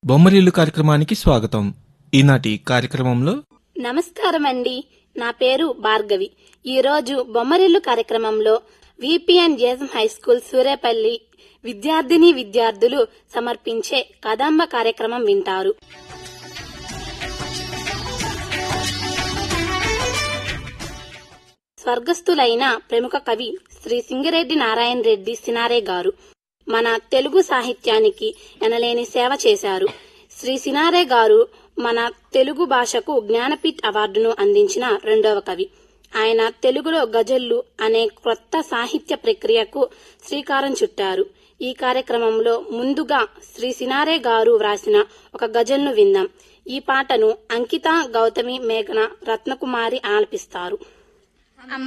బొమ్మరిల్లు కార్యక్రమానికి స్వాగతం ఈనాటి కార్యక్రమంలో నమస్కారం అండి నా పేరు భార్గవి ఈ రోజు బొమ్మరిల్లు కార్యక్రమంలో VPN JM high school Surepalli విద్యార్థిని విద్యార్థులు సమర్పించే కదంబ కార్యక్రమం వింటారు స్వర్గస్థులైన ప్రముఖ కవి శ్రీ సింగిరెడ్డి నారాయణ రెడ్డి సినారే గారు మన తెలుగు సాహిత్యానికి ఎనలేని సేవ చేశారు శ్రీ సినారే గారు మన తెలుగు భాషకు జ్ఞానపీఠ్ అవార్డును అందించిన రెండవ కవి ఆయన తెలుగులో గజల్లు అనే క్రొత్త సాహిత్య ప్రక్రియకు శ్రీకారం చుట్టారు ఈ కార్యక్రమంలో ముందుగా శ్రీ సినారే గారు వ్రాసిన ఒక గజల్ను విందాం ఈ పాటను అంకిత గౌతమి మేఘన రత్నకుమారి ఆలపిస్తారు